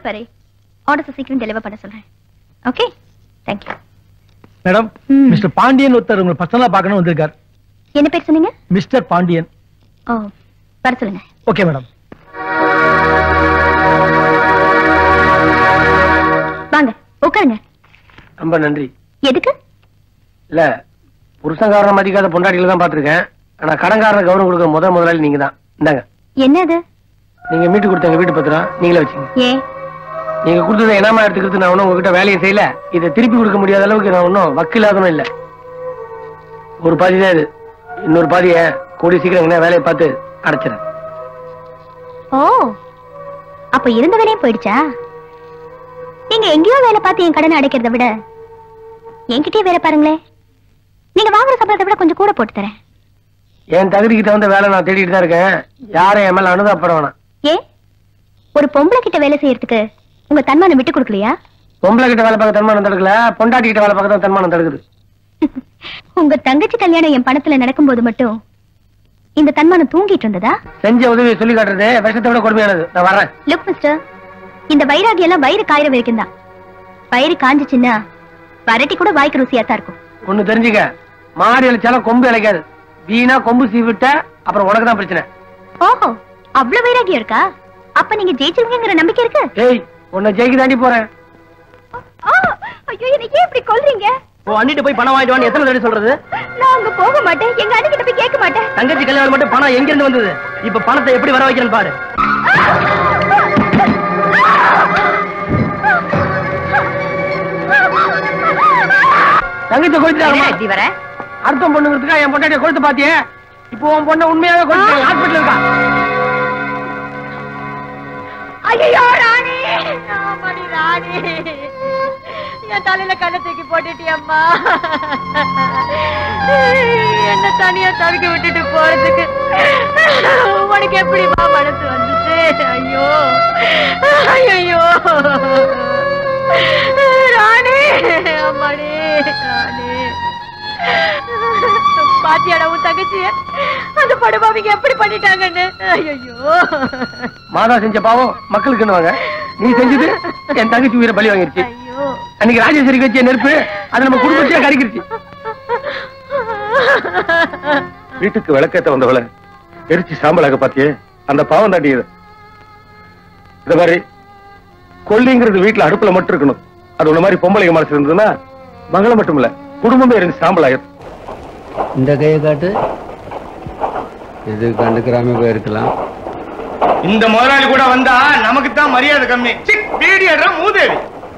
Don't worry orders சீக்கிரம் deliver பண்ண சொல்றேன் ஓகே தேங்க்யூ மேடம் ம். மிஸ்டர் பாண்டியன் ஒருத்தர் உங்களை பர்சனலா பார்க்கணும் வந்திருக்கார் என்ன பேர் சொன்னீங்க மிஸ்டர் பாண்டியன் ஓ வர சொல்லுங்க ஓகே மேடம் வாங்க உட்காருங்க ரொம்ப நன்றி எதுக்கு இல்ல புருஷங்காரனை மதிக்காத பொண்டாட்டிகளை தான் பாத்திருக்கேன் ஆனா கடன்காரனை கவனம் கொடுக்க முதல் முதலாளி நீங்க தான் இந்தாங்க என்ன அது நீங்க மீட்டு கொடுத்தங்க வீட்டு பத்திரம் நீங்களே வச்சுங்க ஏன் நீங்க கொடுத்ததை இனாமா எடுத்துக்கிறது நான் ஒன்னும் உங்ககிட்ட வேலையை செய்யல இதை திருப்பி கொடுக்க முடியாத அளவுக்கு நான் ஒன்னும் வக்கில்லாதனும் இல்ல ஒரு பாதி தான் இது இன்னொரு பாதிய கூடி சீக்கிரம் எங்கனா வேலையை பார்த்து அடைச்சிடறேன் ஓ அப்ப இருந்த வேலையும் போயிடுச்சா நீங்க எங்கேயோ வேலை பார்த்து என் கடனை அடைக்கிறத விட என்கிட்டயே வேலை பாருங்களே நீங்க வாங்குற சம்பளத்தை விட கொஞ்சம் கூட போட்டு தரேன் என் தகுதிக்கு தகுந்த வேலை நான் தேடிட்டு தான் இருக்கேன் யாரும் என் மேல அனுதாபப்பட வேணாம் ஏ ஒரு பொம்பளை கிட்ட வேலை செய்யறதுக்கு உங்க தன்மானம் விட்டு கொடுக்கலையா பொம்பளை கிட்ட வேலை பார்க்க தன்மானம் தடுக்கல பொண்டாட்டி கிட்ட வேலை பார்க்க தான் தன்மானம் தடுக்குது உங்க தங்கச்சி கல்யாணம் என் பணத்துல நடக்கும்போது மட்டும் இந்த தன்மானம் தூங்கிட்டு இருந்ததா செஞ்ச உதவியை சொல்லி காட்டுறது விஷத்தை விட கொடுமையானது நான் வரேன் லுக் மிஸ்டர் இந்த வைராகி எல்லாம் வயிறு காயிற வரைக்கும் தான் வயிறு காஞ்சிச்சுன்னா வரட்டி கூட வாய்க்கு ருசியா தான் இருக்கும் ஒண்ணு தெரிஞ்சுக்க மாடு இழைச்சாலும் கொம்பு இழைக்காது வீணா கொம்பு சீவிட்ட அப்புறம் உனக்கு தான் பிரச்சனை ஓஹோ அவ்வளவு வைராகியம் இருக்கா அப்ப நீங்க ஜெயிச்சிருவீங்கிற நம்பிக்கை இருக்கு ஏய் உன்னை ஜெயிக்க தாண்டி போறேன் ஆ, ஐயோ என்ன ஏன் இப்படி கொல்றீங்க ஓ அண்ணிட்டு போய் பணம் வாங்கிட்டு வான்னு எத்தனை தடவை சொல்றது நான் அங்க போக மாட்டேன் எங்க அண்ணன் போய் கேட்க மாட்டேன் தங்கச்சி கல்யாணம் மட்டும் பணம் எங்க இருந்து வந்தது இப்ப பணத்தை எப்படி வர வைக்கிறேன்னு பாரு தங்கச்சி கொடுத்துட்டாங்க இப்படி வர அர்த்தம் பொண்ணுங்கிறதுக்கா என் பொண்டாட்டிய கொடுத்து பாத்தியே இப்போ உன் பொண்ணை உண்மையாவே கொடுத்து ஹாஸ்பிட்டல் இருக்கா ஐயோ ராணி ஆமாடி ராணி என் தலையில கண்ணை தூக்கி போட்டுட்டியம்மா என்ன தனியா தவிக்க விட்டுட்டு போறதுக்கு உனக்கு எப்படிமா மனசு வந்துச்சு ஐயோ ஐயோ ராணி அம்மாடி ராணி பாத்தியாடா உன் தங்கச்சிய அந்த படுபாவிங்க எப்படி பண்ணிட்டாங்கன்னு ஐயோ மாதா செஞ்ச பாவம் மக்களுக்குன்னு வாங்க நீ செஞ்சது என் தங்கச்சி உயிரை பலி வாங்கிருச்சு ஐயோ அன்னைக்கு ராஜேஸ்வரிக்கு வச்ச நெருப்பு அது நம்ம குடும்பத்தையே கறிக்கிருச்சு வீட்டுக்கு விளக்கேத்த வந்தவள எரிச்சு சாம்பலாக பாத்தியே அந்த பாவம் தாண்டி இது இந்த மாதிரி கொல்லிங்கிறது வீட்டுல அடுப்புல மட்டும் இருக்கணும் அது உள்ள மாதிரி பொம்பளைங்க மனசு இருந்ததுன்னா மங்களம் மட்டும் இல்ல குடும்பமே எரிஞ்சு சாம்பலாயிரும் இந்த கையை காட்டு இது கண்டுக்கிறாம போயிருக்கலாம் இந்த முதலாளி கூட வந்தா நமக்கு தான் மரியாதை கம்மி பீடி மூதேவி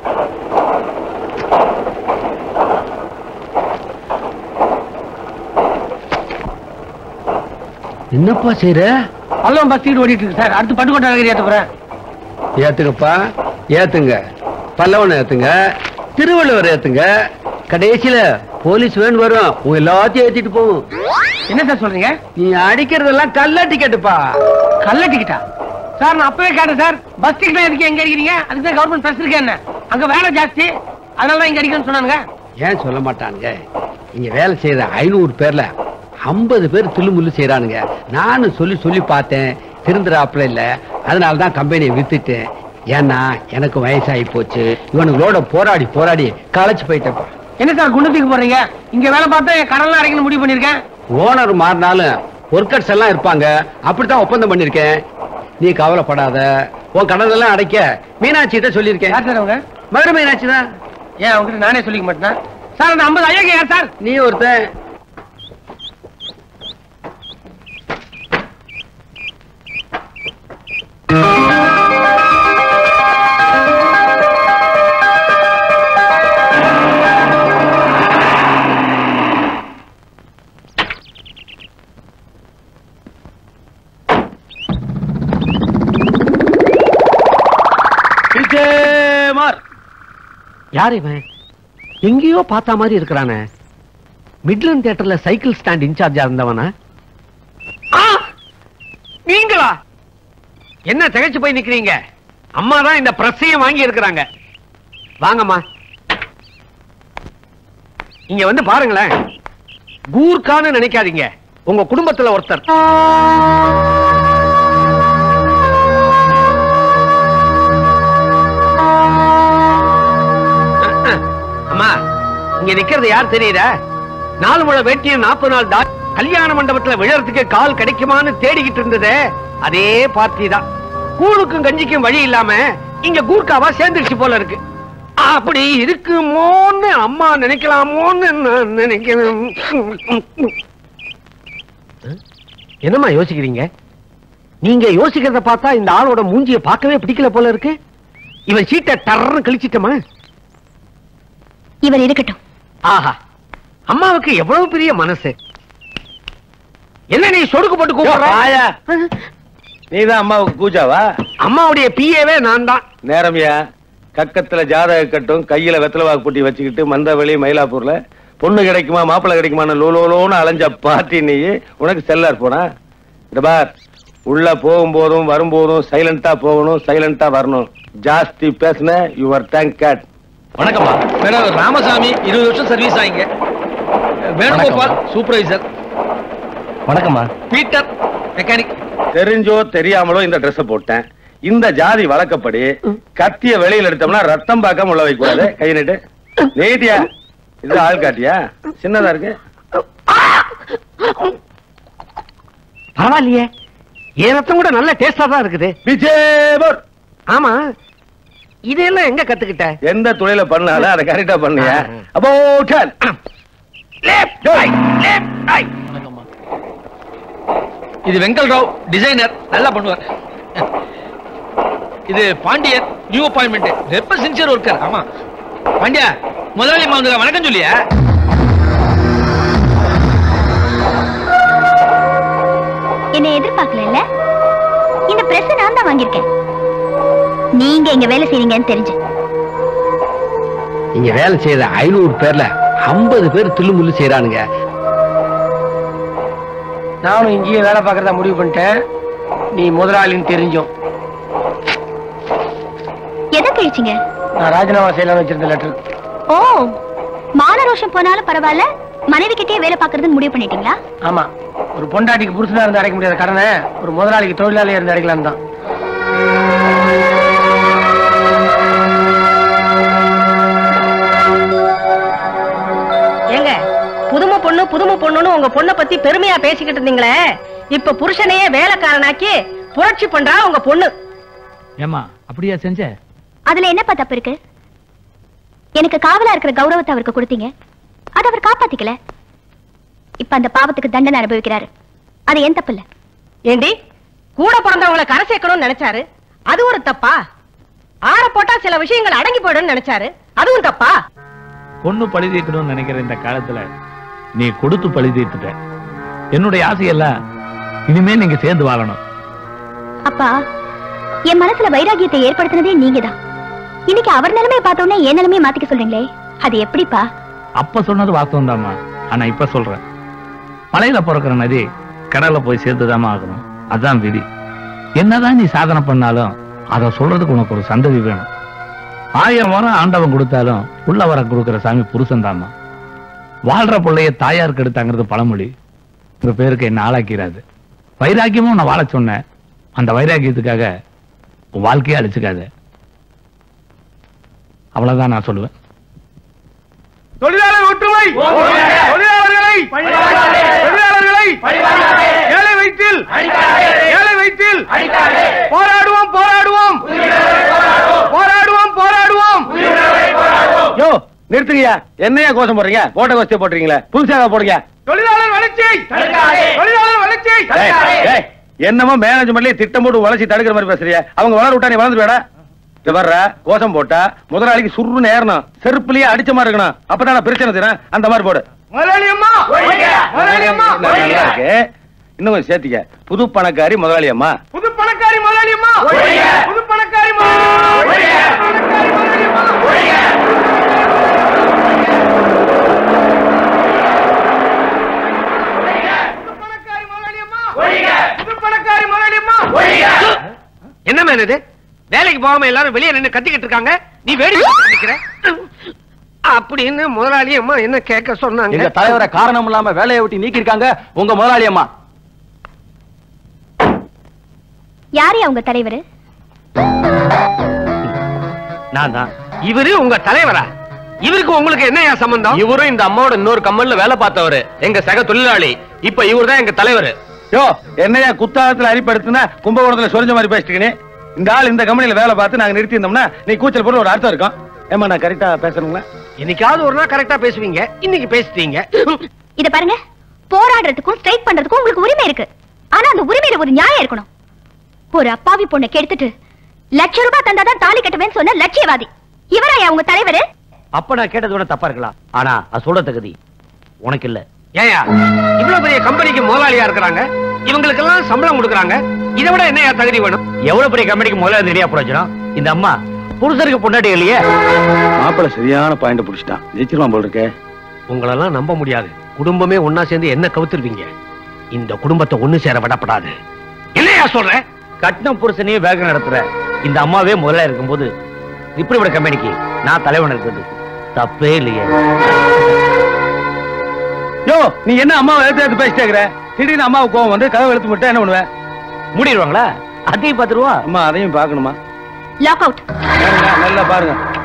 என்னப்பா செய்யற பள்ளம் பஸ் சீட் ஓடிட்டு இருக்கு சார் அடுத்து பட்டுக்கோட்டை நகர் ஏத்த போறேன் ஏத்துங்கப்பா ஏத்துங்க பல்லவன் ஏத்துங்க திருவள்ளுவர் ஏத்துங்க கடைசியில போலீஸ் வேன் வரும் உங்க எல்லாத்தையும் ஏத்திட்டு போகும் என்ன சார் சொல்றீங்க நீ அடிக்கிறதெல்லாம் கல்ல டிக்கெட்டுப்பா கள்ள டிக்கெட்டா சார் நான் அப்பவே கேட்டேன் சார் பஸ் டிக்கெட் எதுக்கு எங்க அடிக்கிறீங்க அதுக்கு தான் கவர்மெண்ட் பிரஸ் இருக்கேன் என்ன அங்க வேலை ஜாஸ்தி அதனால தான் இங்க அடிக்கணும்னு சொன்னாங்க ஏன் சொல்ல மாட்டானுங்க இங்க வேலை செய்யற ஐநூறு பேர்ல ஐம்பது பேர் துள்ளுமுள்ளு செய்யறானுங்க நானும் சொல்லி சொல்லி பார்த்தேன் திருந்துறாப்புல இல்ல அதனால தான் கம்பெனியை வித்துட்டேன் ஏன்னா எனக்கு வயசாகி போச்சு இவனுங்களோட போராடி போராடி களைச்சு போயிட்டப்பா என்ன சார் குண்டத்துக்கு போறீங்க இங்க வேலை பார்த்தா என் கடன்லாம் அடைக்கணும் முடிவு பண்ணிருக்கேன் ஓனர் மாறினாலும் ஒர்க்கர்ஸ் எல்லாம் இருப்பாங்க அப்படித்தான் ஒப்பந்தம் பண்ணிருக்கேன் நீ கவலைப்படாத உன் கடன் எல்லாம் அடைக்க மீனாட்சி கிட்ட சொல்லியிருக்கேன் யார் சார் அவங்க மதுரை மீனாட்சி தான் ஏன் அவங்ககிட்ட நானே சொல்லிக்க மாட்டேன் சார் அந்த ஐம்பது ஐயா யார் சார் நீ ஒருத்தன் யார் இவன் எங்கேயோ பார்த்த மாதிரி இருக்கிறானே மிட்லன் தியேட்டர்ல சைக்கிள் ஸ்டாண்ட் இன்சார்ஜா இருந்தவனா நீங்களா என்ன திகைச்சு போய் நிக்கிறீங்க அம்மா தான் இந்த பிரஸ்ஸையும் வாங்கி இருக்கிறாங்க வாங்கம்மா இங்க வந்து பாருங்களேன் கூர்க்கான்னு நினைக்காதீங்க உங்க குடும்பத்துல ஒருத்தர் அம்மா இங்க நிக்கிறது யார் தெரியுதா நாலு முழ வேட்டியும் நாற்பது நாள் தா கல்யாண மண்டபத்துல விழறதுக்கு கால் கிடைக்குமான்னு தேடிக்கிட்டு இருந்ததே அதே பார்ட்டி தான் கூழுக்கும் கஞ்சிக்கும் வழி இல்லாம இங்க கூர்க்காவா சேர்ந்துருச்சு போல இருக்கு அப்படி இருக்குமோன்னு அம்மா நினைக்கலாமோன்னு நான் நினைக்கிறேன் என்னம்மா யோசிக்கிறீங்க நீங்க யோசிக்கிறத பார்த்தா இந்த ஆளோட மூஞ்சிய பார்க்கவே பிடிக்கல போல இருக்கு இவன் சீட்டை டர்னு கழிச்சிட்டமா இவர் இருக்கட்டும் ஆஹா அம்மாவுக்கு எவ்வளவு பெரிய மனசு என்ன நீ சொடுக்கு போட்டு கூப்பிடுற ஆயா நீதான் அம்மாவுக்கு கூஜாவா அம்மாவுடைய பிஏவே நான் தான் நேரம்யா கக்கத்துல ஜாதக கட்டும் கையில வெத்தலை வாக்கு பொட்டி வச்சுக்கிட்டு மந்தவெளி மயிலாப்பூர்ல பொண்ணு கிடைக்குமா மாப்பிள்ளை கிடைக்குமான்னு லோலோலோன்னு அலைஞ்ச பாட்டி நீ உனக்கு செல்லார் போனா இந்த பார் உள்ள போகும்போதும் வரும்போதும் சைலண்டா போகணும் சைலண்டா வரணும் ஜாஸ்தி பேசுன யுவர் டேங்க் கேட் வணக்கம்மா மேடம் ராமசாமி இருபது வருஷம் சர்வீஸ் ஆயிங்க வேணுகோபால் சூப்பர்வைசர் வணக்கம்மா பீட்டர் மெக்கானிக் தெரிஞ்சோ தெரியாமலோ இந்த Dress-அ போட்டேன் இந்த ஜாதி வழக்கப்படி கத்திய வெளியில எடுத்தோம்னா ரத்தம் பார்க்காம உள்ள வைக்க கூடாது கை நீட்டு நீட்டியா இது ஆள் காட்டியா சின்னதா இருக்கு பரவாயில்லையே என் ரத்தம் கூட நல்ல டேஸ்டா தான் இருக்குது பிச்சேபர் ஆமா இதெல்லாம் எங்க கத்துக்கிட்ட எந்த துறையில பண்ணாலும் அதை கரெக்டா பண்ணியா அப்போ turn left right left right இது வெங்கல் ராவ் டிசைனர் நல்லா பண்ணுவார் இது பாண்டியன் நியூ அப்பாயின்மெண்ட் ரொம்ப சின்சியர் ஒர்க்கர் ஆமா பாண்டியா முதலாளி அம்மா வந்து வணக்கம் சொல்லியா என்னை எதிர்பார்க்கல இல்ல இந்த பிரஸ் நான் தான் வாங்கியிருக்கேன் நீங்க இங்க வேலை செய்றீங்கன்னு தெரிஞ்சு இங்க வேலை செய்யற ஐநூறு பேர்ல ஐம்பது பேர் தில்லுமுள்ளு செய்யறானுங்க நானும் இங்கேயே வேலை பார்க்கறதா முடிவு பண்ணிட்டேன் நீ முதலாளின்னு தெரிஞ்சும் எதை கழிச்சிங்க நான் ராஜினாமா செய்யலாம்னு வச்சிருந்த லெட்டர் ஓ மான ரோஷம் போனாலும் பரவாயில்ல மனைவி கிட்டே வேலை பார்க்கறதுன்னு முடிவு பண்ணிட்டீங்களா ஆமா ஒரு பொண்டாட்டிக்கு புருஷனா இருந்து அடைக்க முடியாத கடனை ஒரு முதலாளிக்கு தொழிலாளியா இருந்து அடைக்கலாம் தான் ஏங்க புதுமை பொண்ணு புதுமை பொண்ணுன்னு உங்க பொண்ணை பத்தி பெருமையா பேசிக்கிட்டு இருந்தீங்களே இப்ப புருஷனையே வேலைக்காரனாக்கி புரட்சி பண்றா உங்க பொண்ணு ஏமா அப்படியா செஞ்ச அதுல என்னப்பா தப்பு இருக்கு எனக்கு காவலா இருக்கிற கௌரவத்தை அவருக்கு கொடுத்தீங்க அதை அவர் காப்பாத்திக்கல இப்ப அந்த பாவத்துக்கு தண்டனை அனுபவிக்கிறாரு அது ஏன் தப்பு இல்ல ஏண்டி கூட பிறந்தவங்களை கரை சேர்க்கணும்னு நினைச்சாரு அது ஒரு தப்பா ஆற போட்டா சில விஷயங்கள் அடங்கி போயிடும்னு நினைச்சாரு அதுவும் தப்பா பொண்ணு பழி தீர்க்கணும்னு நினைக்கிற இந்த காலத்துல நீ கொடுத்து பழி தீர்த்துட்ட என்னுடைய ஆசையெல்லாம் இனிமே நீங்க சேர்ந்து வாழணும் அப்பா என் மனசுல வைராகியத்தை ஏற்படுத்தினதே நீங்கதான் இன்னைக்கு அவர் நிலைமையை பார்த்த உடனே என் நிலைமையை மாத்திக்க சொல்றீங்களே அது எப்படிப்பா அப்ப சொன்னது வாஸ்தவம் தாம்மா ஆனா இப்ப சொல்றேன் மலையில பிறக்கிற நதி கடல்ல போய் சேர்த்துதாம்மா ஆகணும் அதான் விதி என்னதான் நீ சாதனை பண்ணாலும் அத சொல்றதுக்கு உனக்கு ஒரு சந்ததி வேணும் ஆயிரம் வரம் ஆண்டவன் கொடுத்தாலும் உள்ள வர கொடுக்கிற சாமி புருஷன் தாம்மா வாழ்ற பிள்ளைய தாயாருக்கு எடுத்தாங்கிறது பழமொழி உங்க பேருக்கு என்ன ஆளாக்கிறாது வைராக்கியமும் நான் வாழ சொன்னேன் அந்த வைராக்கியத்துக்காக உன் வாழ்க்கையை அழிச்சுக்காத அவ்வளவுதான் நான் சொல்லுவேன் தொழிலாளர் ஒற்றுமை தொழிலாளர்களை தொழிலாளர்களை ஏழை வயிற்றில் ஏழை வயிற்றில் போராடுவோம் போராடுவோம் போராடுவோம் போராடுவோம் யோ நிறுத்துங்கய்யா என்னையா கோஷம் போடுறீங்க போட்ட கோஷ்டியை போட்டுறீங்களே புதுசாக போடுங்க தொழிலாளர் வளர்ச்சி தொழிலாளர் வளர்ச்சி என்னமோ மேனேஜ்மெண்ட்லயே திட்டம் போட்டு வளர்ச்சி தடுக்கிற மாதிரி பேசுறிய அவங்க வளர விட்டா நீ வளர்ந்து வேடா இது வர்ற கோஷம் போட்டா முதலாளிக்கு சுருன்னு ஏறணும் செருப்புலயே அடிச்ச மாதிரி இருக்கணும் அப்பதான் பிரச்சனை தரேன் அந்த மாதிரி போடு நல்லா இருக்கு இன்னும் கொஞ்சம் சேர்த்திக்க புது பணக்காரி முதலாளி அம்மா புது பணக்காரி முதலாளி அம்மா புது பணக்காரி என்ன மேன் இது வேலைக்கு போகாம எல்லாரும் வெளியே நின்னு கத்திக்கிட்டு இருக்காங்க நீ வேடிக்கை பார்த்துட்டு நிக்கிற அப்படின்னு முதலாளி அம்மா என்ன கேட்க சொன்னாங்க எங்க தலைவரை காரணம் இல்லாம வேலையை விட்டு நீக்கி இருக்காங்க உங்க முதலாளி அம்மா யாரு அவங்க தலைவர் நான் தான் இவரு உங்க தலைவரா இவருக்கு உங்களுக்கு என்னையா சம்பந்தம் இவரும் இந்த அம்மாவோட இன்னொரு கம்பெனில வேலை பார்த்தவரு எங்க சக தொழிலாளி இப்ப இவர் தான் எங்க தலைவர் யோ என்னையா குத்தாலத்துல அரிப்படுத்துனா கும்பகோணத்துல சொரிஞ்ச மாதிரி பேசிட்டுக்கனே இந்த ஆள் இந்த கம்பெனில வேலை பார்த்து நாங்க நிறுத்தி இருந்தோம்னா நீ கூச்சல் போட்டு ஒரு அர்த்தம் இருக்கும் ஏமா நான் கரெக்டா பேசணுங்களா என்னைக்காவது ஒரு நாள் கரெக்டா பேசுவீங்க இன்னைக்கு பேசிட்டீங்க இத பாருங்க போராடுறதுக்கும் ஸ்ட்ரைக் பண்றதுக்கும் உங்களுக்கு உரிமை இருக்கு ஆனா அந்த உரிமையில ஒரு நியாயம் இருக்கணும் ஒரு அப்பாவி பொண்ணை கெடுத்துட்டு லட்ச ரூபாய் தந்தாதான் தாலி கட்டுவேன்னு சொன்ன லட்சியவாதி இவராயா உங்க தலைவரு அப்ப நான் கேட்டது விட தப்பா இருக்கலாம் ஆனா அது சொல்ற தகுதி உனக்கு இல்ல ஏயா இவ்வளவு பெரிய கம்பெனிக்கு முதலாளியா இருக்கிறாங்க இவங்களுக்கெல்லாம் சம்பளம் கொடுக்கறாங்க இதை விட என்னையா தகுதி வேணும் எவ்வளவு பெரிய கம்பெனிக்கு முதல்ல தெரியா பிரயோஜனம் இந்த அம்மா புருஷருக்கு பொண்டாட்டி இல்லையே மாப்பிள்ள சரியான பாயிண்ட் புடிச்சிட்டான் ஜெயிச்சிருவான் போல் இருக்கே உங்களெல்லாம் நம்ப முடியாது குடும்பமே ஒன்னா சேர்ந்து என்ன கவுத்துருவீங்க இந்த குடும்பத்தை ஒண்ணு சேர விடப்படாது என்னையா சொல்ற கட்டின புருஷனையே வேக நடத்துற இந்த அம்மாவே முதல்ல இருக்கும்போது இப்படிப்பட்ட கம்பெனிக்கு நான் தலைவன் இருக்கிறது தப்பே இல்லையே யோ நீ என்ன அம்மாவை எடுத்து எடுத்து பேசிட்டே இருக்கிற திடீர்னு அம்மாவுக்கு கோவம் வந்து கதவை எடுத்து மட்டும் என்ன பண்ணுவேன் மூடிடுவாங்களா அதையும் பார்த்துருவா அம்மா அதையும் பார்க்கணுமா லாக் அவுட் பாருங்க, நல்லா பாருங்க